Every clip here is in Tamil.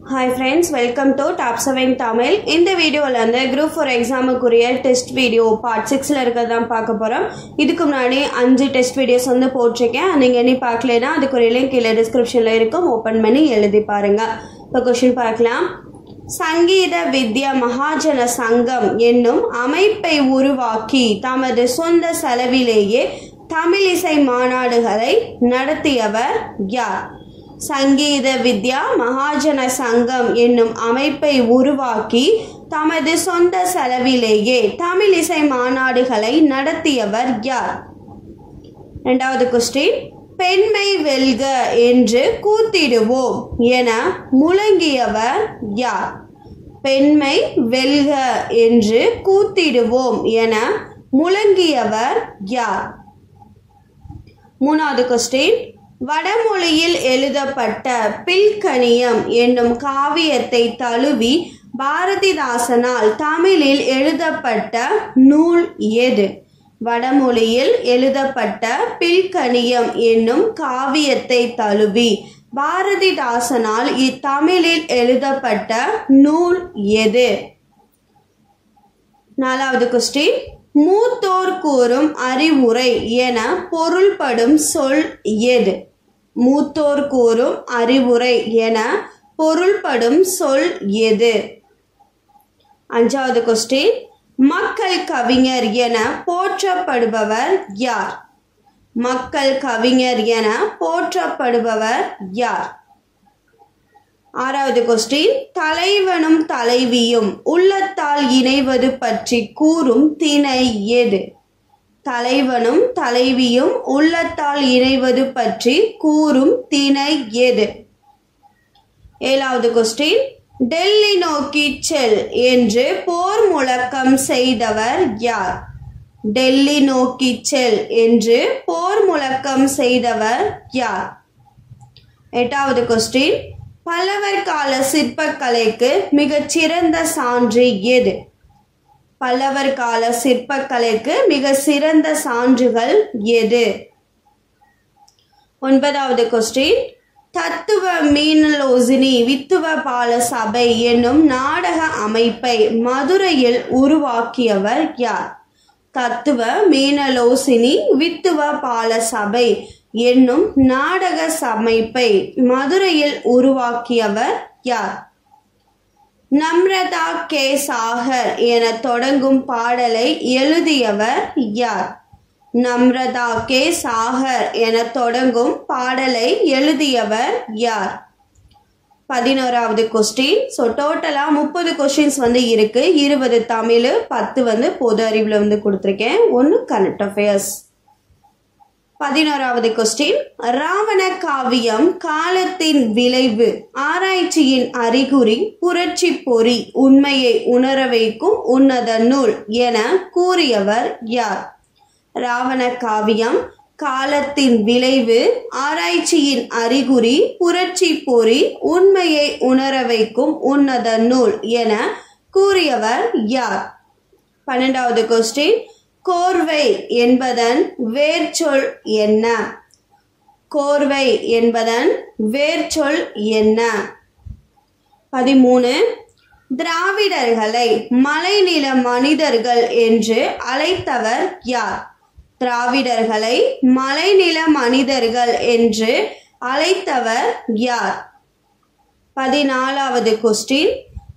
hi friends welcome to top seven Tamil இந்த வீடியோவில் வந்து குரூப் ஃபோர் எக்ஸாமுக்குரிய டெஸ்ட் வீடியோ பார்ட் சிக்ஸில் இருக்கிறது தான் பார்க்க போகிறோம் இதுக்கு முன்னாடி அஞ்சு டெஸ்ட் வீடியோஸ் வந்து போட்டிருக்கேன் நீங்கள் இனி பார்க்கலனா அதுக்குரிய லிங்க் கீழே டிஸ்கிரிப்ஷனில் இருக்கும் ஓப்பன் பண்ணி எழுதி பாருங்கள் இப்போ கொஷின் பார்க்கலாம் சங்கீத வித்யா மகாஜன சங்கம் என்னும் அமைப்பை உருவாக்கி தமது சொந்த செலவிலேயே தமிழிசை மாநாடுகளை நடத்தியவர் யார் சங்கீத வித்யா மகாஜன சங்கம் என்னும் அமைப்பை உருவாக்கி தமது சொந்த செலவிலேயே தமிழிசை மாநாடுகளை நடத்தியவர் யார் இரண்டாவது கொஸ்டின் பெண்மை வெல்க என்று கூத்திடுவோம் என முழங்கியவர் யார் பெண்மை வெல்க என்று கூத்திடுவோம் என முழங்கியவர் யார் மூணாவது கொஸ்டின் வடமொழியில் எழுதப்பட்ட பில்கணியம் என்னும் காவியத்தை தழுவி பாரதிதாசனால் தமிழில் எழுதப்பட்ட நூல் எது வடமொழியில் எழுதப்பட்ட பில்கணியம் என்னும் காவியத்தை தழுவி பாரதிதாசனால் இத்தமிழில் எழுதப்பட்ட நூல் எது நாலாவது கொஸ்டின் மூத்தோர் கூறும் அறிவுரை என பொருள்படும் சொல் எது மூத்தோர் கூறும் அறிவுரை என பொருள்படும் சொல் எது அஞ்சாவது கொஸ்டின் மக்கள் கவிஞர் என போற்றப்படுபவர் யார் மக்கள் கவிஞர் என போற்றப்படுபவர் யார் ஆறாவது கொஸ்டின் தலைவனும் தலைவியும் உள்ளத்தால் இணைவது பற்றி கூறும் திணை எது தலைவனும் தலைவியும் உள்ளத்தால் இணைவது பற்றி கூறும் திணை எது ஏழாவது கொஸ்டின் டெல்லி நோக்கி செல் என்று போர் முழக்கம் செய்தவர் யார் டெல்லி நோக்கி செல் என்று போர் முழக்கம் செய்தவர் யார் எட்டாவது கொஸ்டின் பல்லவர் கால சிற்பக்கலைக்கு மிகச் சிறந்த சான்று எது பல்லவர் கால சிற்பக்கலைக்கு மிக சிறந்த சான்றுகள் எது ஒன்பதாவது கொஸ்டின் தத்துவ மீனலோசினி வித்துவ பால சபை என்னும் நாடக அமைப்பை மதுரையில் உருவாக்கியவர் யார் தத்துவ மீனலோசினி வித்துவ பால சபை என்னும் நாடக சமைப்பை மதுரையில் உருவாக்கியவர் யார் நம்ரதா கே சாகர் என தொடங்கும் பாடலை எழுதியவர் யார் நம்ரதா கே சாகர் என தொடங்கும் பாடலை எழுதியவர் யார் பதினோராவது கொஸ்டின் ஸோ டோட்டலாக முப்பது கொஸ்டின்ஸ் வந்து இருக்கு இருபது தமிழ் பத்து வந்து பொது அறிவில் வந்து கொடுத்துருக்கேன் ஒன்று கரண்ட் அஃபேர்ஸ் பதினோராவது கொஸ்டின் ராவண காவியம் காலத்தின் விளைவு ஆராய்ச்சியின் அறிகுறி புரட்சி பொறி உண்மையை உணர வைக்கும் உன்னத நூல் என கூறியவர் யார் ராவண காவியம் காலத்தின் விளைவு ஆராய்ச்சியின் அறிகுறி புரட்சி பொறி உண்மையை உணர வைக்கும் உன்னத நூல் என கூறியவர் யார் பன்னெண்டாவது கொஸ்டின் கோர்வை என்பதன் வேர்ச்சொல் என்ன கோர்வை என்பதன் வேர்ச்சொல் என்ன பதிமூணு திராவிடர்களை மலைநில மனிதர்கள் என்று அழைத்தவர் யார் திராவிடர்களை மலைநில மனிதர்கள் என்று அழைத்தவர் யார் பதினாலாவது கொஸ்டின்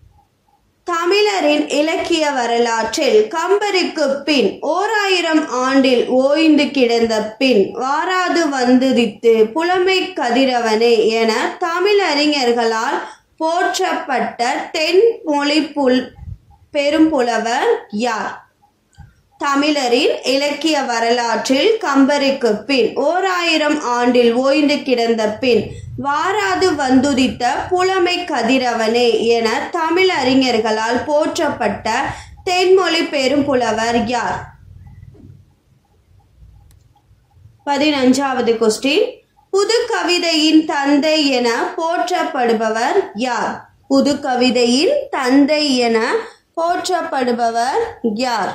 தமிழரின் இலக்கிய வரலாற்றில் கம்பருக்கு பின் ஓர் ஆயிரம் ஆண்டில் ஓய்ந்து கிடந்த பின் வாராது வந்துதித்து புலமை கதிரவனே என தமிழறிஞர்களால் போற்றப்பட்ட தென் மொழி புல் பெரும்புலவர் யார் தமிழரின் இலக்கிய வரலாற்றில் கம்பருக்கு பின் ஓர் ஆயிரம் ஆண்டில் ஓய்ந்து கிடந்த பின் வாராது வந்துதித்த புலமை கதிரவனே என தமிழ் அறிஞர்களால் போற்றப்பட்ட தென்மொழி பெரும்புலவர் யார் பதினஞ்சாவது கொஸ்டின் புது கவிதையின் தந்தை என போற்றப்படுபவர் யார் புது கவிதையின் தந்தை என போற்றப்படுபவர் யார்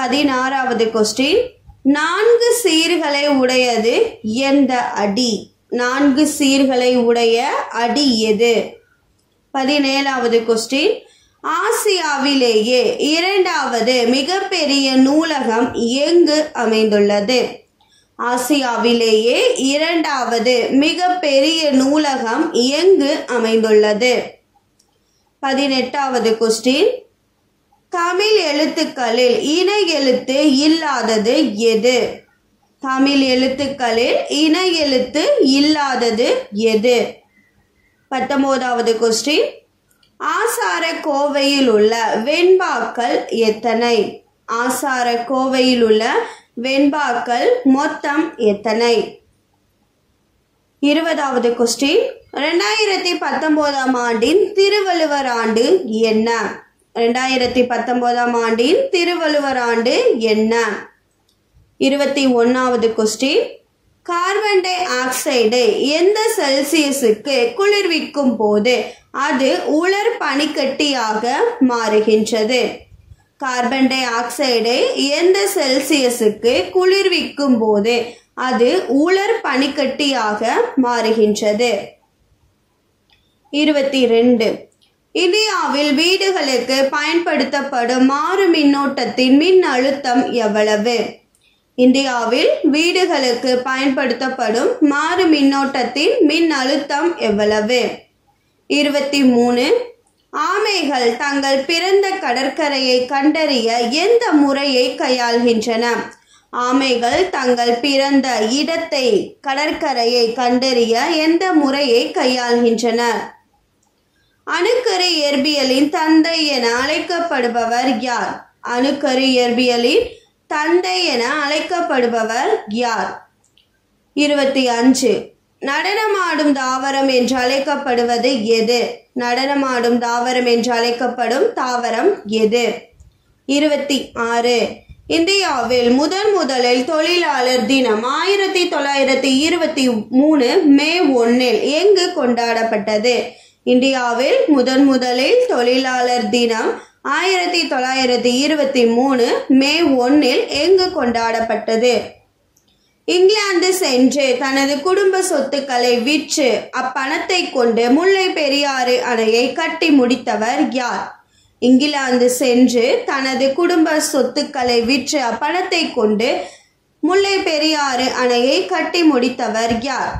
பதினாறாவது கொஸ்டின் நான்கு சீர்களை உடையது எந்த அடி நான்கு சீர்களை உடைய அடி எது பதினேழாவது கொஸ்டின் ஆசியாவிலேயே இரண்டாவது மிகப்பெரிய நூலகம் எங்கு அமைந்துள்ளது ஆசியாவிலேயே இரண்டாவது மிகப்பெரிய நூலகம் எங்கு அமைந்துள்ளது பதினெட்டாவது கொஸ்டின் தமிழ் எழுத்துக்களில் இணை எழுத்து இல்லாதது எது தமிழ் எழுத்துக்களில் இணை எழுத்து இல்லாதது எது பத்தொன்பதாவது கொஸ்டின் ஆசார கோவையில் உள்ள வெண்பாக்கள் எத்தனை ஆசார கோவையில் உள்ள வெண்பாக்கள் மொத்தம் எத்தனை இருபதாவது கொஸ்டின் ரெண்டாயிரத்தி பத்தொன்பதாம் ஆண்டின் திருவள்ளுவர் ஆண்டு என்ன ரெண்டாயிரத்தி பத்தொன்பதாம் ஆண்டின் திருவள்ளுவர் ஆண்டு என்ன இருபத்தி ஒன்றாவது கொஸ்டின் கார்பன் டை ஆக்சைடு எந்த செல்சியஸுக்கு குளிர்விக்கும் போது அது உலர் பனிக்கட்டியாக மாறுகின்றது கார்பன் டை ஆக்சைடை எந்த செல்சியஸுக்கு குளிர்விக்கும் போது அது உலர் பனிக்கட்டியாக மாறுகின்றது இருபத்தி ரெண்டு இந்தியாவில் வீடுகளுக்கு பயன்படுத்தப்படும் மாறு மின்னோட்டத்தின் மின் அழுத்தம் எவ்வளவு இந்தியாவில் வீடுகளுக்கு பயன்படுத்தப்படும் மாறு மின்னோட்டத்தின் மின் அழுத்தம் எவ்வளவு இருபத்தி மூணு ஆமைகள் தங்கள் பிறந்த கடற்கரையை கண்டறிய எந்த முறையை கையாள்கின்றன ஆமைகள் தங்கள் பிறந்த இடத்தை கடற்கரையை கண்டறிய எந்த முறையை கையாள்கின்றன அணுக்கரு இயற்பியலின் தந்தை என அழைக்கப்படுபவர் யார் அணுக்கரு இயற்பியலின் தந்தை என அழைக்கப்படுபவர் யார் இருபத்தி அஞ்சு நடனமாடும் தாவரம் என்று அழைக்கப்படுவது எது நடனமாடும் தாவரம் என்று அழைக்கப்படும் தாவரம் எது இருபத்தி ஆறு இந்தியாவில் முதன் முதலில் தொழிலாளர் தினம் ஆயிரத்தி தொள்ளாயிரத்தி இருபத்தி மூணு மே ஒன்னில் எங்கு கொண்டாடப்பட்டது இந்தியாவில் முதன் முதலில் தொழிலாளர் தினம் ஆயிரத்தி தொள்ளாயிரத்தி இருபத்தி மூணு மே ஒன்னில் எங்கு கொண்டாடப்பட்டது இங்கிலாந்து சென்று தனது குடும்ப சொத்துக்களை விற்று அப்பணத்தை கொண்டு முல்லை பெரியாறு அணையை கட்டி முடித்தவர் யார் இங்கிலாந்து சென்று தனது குடும்ப சொத்துக்களை விற்று அப்பணத்தை கொண்டு முல்லை பெரியாறு அணையை கட்டி முடித்தவர் யார்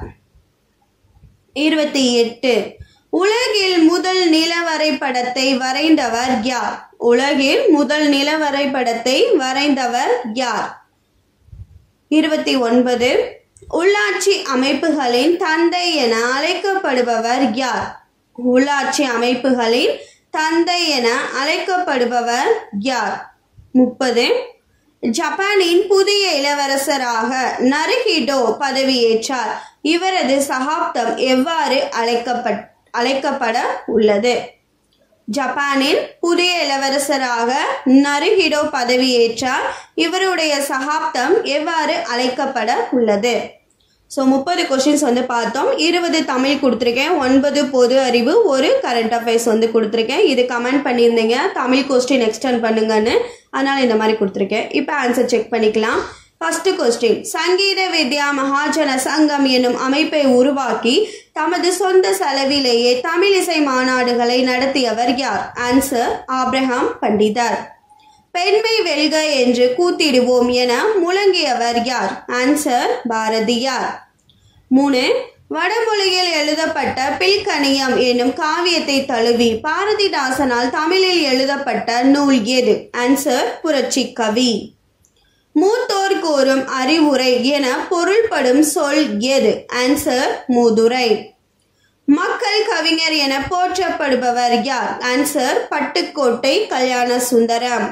இருபத்தி எட்டு உலகில் முதல் நில வரைபடத்தை வரைந்தவர் யார் உலகில் முதல் நில வரைபடத்தை வரைந்தவர் யார் இருபத்தி ஒன்பது உள்ளாட்சி அமைப்புகளின் தந்தை என அழைக்கப்படுபவர் யார் உள்ளாட்சி அமைப்புகளின் தந்தை என அழைக்கப்படுபவர் யார் முப்பது ஜப்பானின் புதிய இளவரசராக நருஹிடோ பதவியேற்றார் இவரது சகாப்தம் எவ்வாறு அழைக்கப்பட் அழைக்கப்பட உள்ளது ஜப்பானின் புதிய இளவரசராக நருஹிடோ பதவியேற்றார் இவருடைய சகாப்தம் எவ்வாறு அழைக்கப்பட உள்ளது ஸோ முப்பது கொஷின்ஸ் வந்து பார்த்தோம் இருபது தமிழ் கொடுத்துருக்கேன் ஒன்பது பொது அறிவு ஒரு கரண்ட் அஃபேர்ஸ் வந்து கொடுத்துருக்கேன் இது கமெண்ட் பண்ணியிருந்தீங்க தமிழ் கொஸ்டின் எக்ஸ்டெண்ட் பண்ணுங்கன்னு அதனால் இந்த மாதிரி கொடுத்துருக்கேன் இப்போ ஆன்சர் செக் பண்ணிக்கலாம் ஃபர்ஸ்ட் கொஸ்டின் சங்கீத வித்யா மகாஜன சங்கம் என்னும் அமைப்பை உருவாக்கி தமது சொந்த செலவிலேயே தமிழிசை மாநாடுகளை நடத்தியவர் யார் ஆன்சர் ஆப்ரஹாம் பண்டிதர் பெண்மை வெல்க என்று கூத்திடுவோம் என முழங்கியவர் யார் ஆன்சர் பாரதியார் மூணு வடமொழியில் எழுதப்பட்ட பில்கணியம் என்னும் காவியத்தை தழுவி பாரதிதாசனால் தமிழில் எழுதப்பட்ட நூல் எது ஆன்சர் புரட்சி கவி மூத்தோர் கூறும் அறிவுரை என பொருள்படும் சொல் எது ஆன்சர் மூதுரை மக்கள் கவிஞர் என போற்றப்படுபவர் யார் ஆன்சர் பட்டுக்கோட்டை கல்யாண சுந்தரம்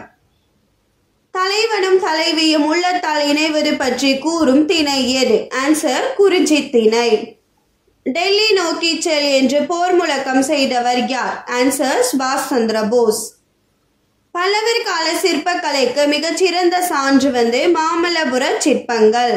தலைவனும் தலைவியும் உள்ளத்தால் இணைவது பற்றி கூறும் திணை எது ஆன்சர் குறிஞ்சி திணை டெல்லி நோக்கி செல் என்று போர் முழக்கம் செய்தவர் யார் ஆன்சர் சுபாஷ் சந்திர போஸ் பல்லவர் கால சிற்பக்கலைக்கு மிகச்சிறந்த சான்று வந்து மாமல்லபுர சிற்பங்கள்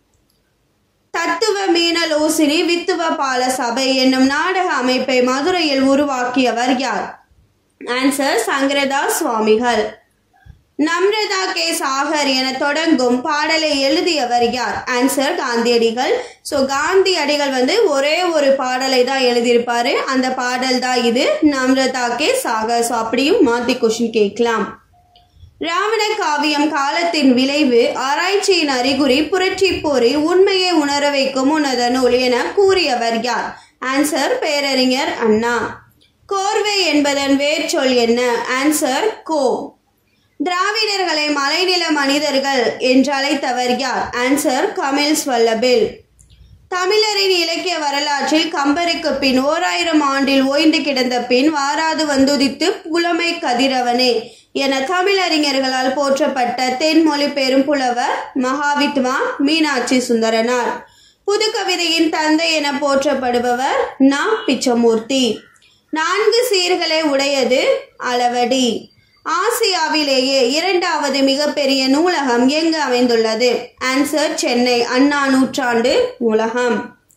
தத்துவ மீனலோசினி வித்துவ பால சபை என்னும் நாடக அமைப்பை மதுரையில் உருவாக்கியவர் யார் ஆன்சர் சங்கரதாஸ் சுவாமிகள் நம்ரதா கே சாகர் என தொடங்கும் பாடலை எழுதியவர் யார் ஆன்சர் காந்தியடிகள் ஸோ காந்தியடிகள் வந்து ஒரே ஒரு பாடலை தான் எழுதியிருப்பாரு அந்த பாடல் தான் இது நம்ரதா கே சாகர் ஸோ அப்படியும் மாற்றி கொஷின் கேட்கலாம் ராவண காவியம் காலத்தின் விளைவு ஆராய்ச்சியின் அறிகுறி புரட்சி போரி உண்மையை உணர வைக்கும் உன்னத நூல் என கூறியவர் யார் ஆன்சர் பேரறிஞர் அண்ணா கோர்வை என்பதன் வேர்ச்சொல் என்ன ஆன்சர் கோ திராவிடர்களை மலைநில மனிதர்கள் என்று அழைத்தவர் யார் ஆன்சர் கமில்ஸ் வல்லபில் தமிழரின் இலக்கிய வரலாற்றில் கம்பருக்கு பின் ஓர் ஆயிரம் ஆண்டில் ஓய்ந்து கிடந்த பின் வாராது வந்துதித்து புலமை கதிரவனே என தமிழறிஞர்களால் போற்றப்பட்ட தென்மொழி பெரும் புலவர் மகாவித்வான் மீனாட்சி சுந்தரனார் புது கவிதையின் தந்தை என போற்றப்படுபவர் நா பிச்சமூர்த்தி நான்கு சீர்களை உடையது அளவடி ஆசியாவிலேயே இரண்டாவது மிகப்பெரிய நூலகம் எங்கு அமைந்துள்ளது ஆன்சர் சென்னை அண்ணா நூற்றாண்டு நூலகம்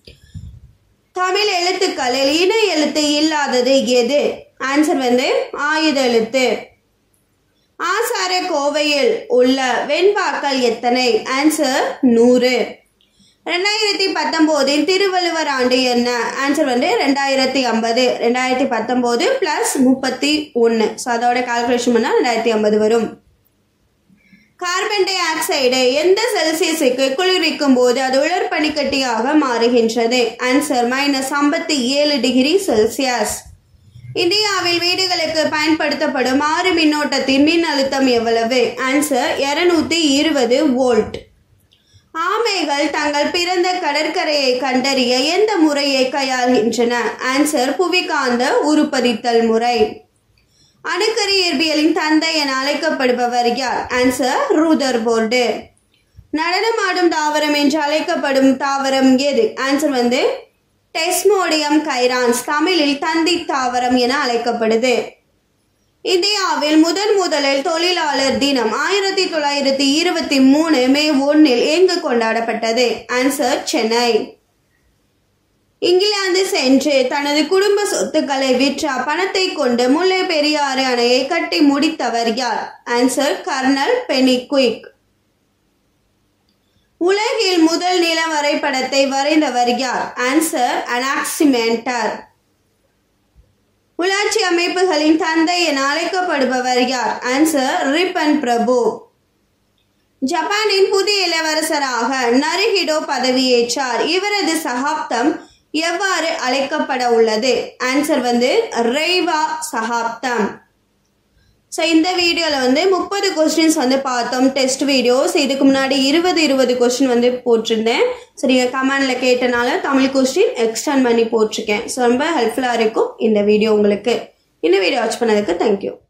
தமிழ் எழுத்துக்களில் இன எழுத்து இல்லாதது எது ஆன்சர் வந்து ஆயுத எழுத்து ஆசார கோவையில் உள்ள வெண்பாக்கள் எத்தனை ஆன்சர் நூறு ரெண்டாயிரத்தி பத்தொம்போதின் திருவள்ளுவர் ஆண்டு என்ன ஆன்சர் வந்து ரெண்டாயிரத்தி ஐம்பது ரெண்டாயிரத்தி பத்தொம்போது ப்ளஸ் முப்பத்தி ஒன்று ஸோ அதோட கால்குலேஷன் பண்ணால் ரெண்டாயிரத்தி ஐம்பது வரும் கார்பன் டை ஆக்சைடை எந்த செல்சியஸுக்கு குளிர்விக்கும் போது அது உலர் பனிக்கட்டியாக மாறுகின்றது ஆன்சர் மைனஸ் ஐம்பத்தி ஏழு டிகிரி செல்சியஸ் இந்தியாவில் வீடுகளுக்கு பயன்படுத்தப்படும் ஆறு மின்னோட்டத்தின் மின் அழுத்தம் எவ்வளவு ஆன்சர் இருநூத்தி இருபது வோல்ட் ஆமைகள் தங்கள் பிறந்த கடற்கரையை கண்டறிய எந்த முறையை கையாள்கின்றன ஆன்சர் புவிகாந்த உருப்பதித்தல் முறை அணுக்கரு இயற்பியலின் தந்தை என அழைக்கப்படுபவர் யார் ஆன்சர் ரூதர் போர்டு நடனமாடும் தாவரம் என்று அழைக்கப்படும் தாவரம் எது ஆன்சர் வந்து டெஸ்மோடியம் கைரான்ஸ் தமிழில் தந்தி தாவரம் என அழைக்கப்படுது இந்தியாவில் முதன் முதலில் தொழிலாளர் தினம் ஆயிரத்தி தொள்ளாயிரத்தி இருபத்தி மூணு மே ஒன்னில் எங்கு கொண்டாடப்பட்டது ஆன்சர் சென்னை இங்கிலாந்து சென்று தனது குடும்ப சொத்துக்களை விற்ற பணத்தை கொண்டு முல்லை பெரியாறு அணையை கட்டி முடித்தவர் யார் ஆன்சர் கர்னல் பெனிக்விக் உலகில் முதல் நில வரைபடத்தை வரைந்தவர் யார் ஆன்சர் அனாக்சிமெண்டர் உள்ளாட்சி அமைப்புகளின் தந்தை என அழைக்கப்படுபவர் யார் ஆன்சர் ரிப்பன் பிரபு ஜப்பானின் புதிய இளவரசராக நருஹிடோ பதவியேற்றார் இவரது சகாப்தம் எவ்வாறு அழைக்கப்பட உள்ளது ஆன்சர் வந்து ரெய்வா சகாப்தம் ஸோ இந்த வீடியோவில் வந்து முப்பது கொஸ்டின்ஸ் வந்து பார்த்தோம் டெஸ்ட் வீடியோஸ் இதுக்கு முன்னாடி இருபது இருபது கொஸ்டின் வந்து போட்டிருந்தேன் ஸோ நீங்கள் கமெண்டில் கேட்டனால தமிழ் கொஸ்டின் எக்ஸ்டெண்ட் பண்ணி போட்டிருக்கேன் ஸோ ரொம்ப ஹெல்ப்ஃபுல்லாக இருக்கும் இந்த வீடியோ உங்களுக்கு இந்த வீடியோ வாட்ச் பண்ணதுக்கு தேங்க்யூ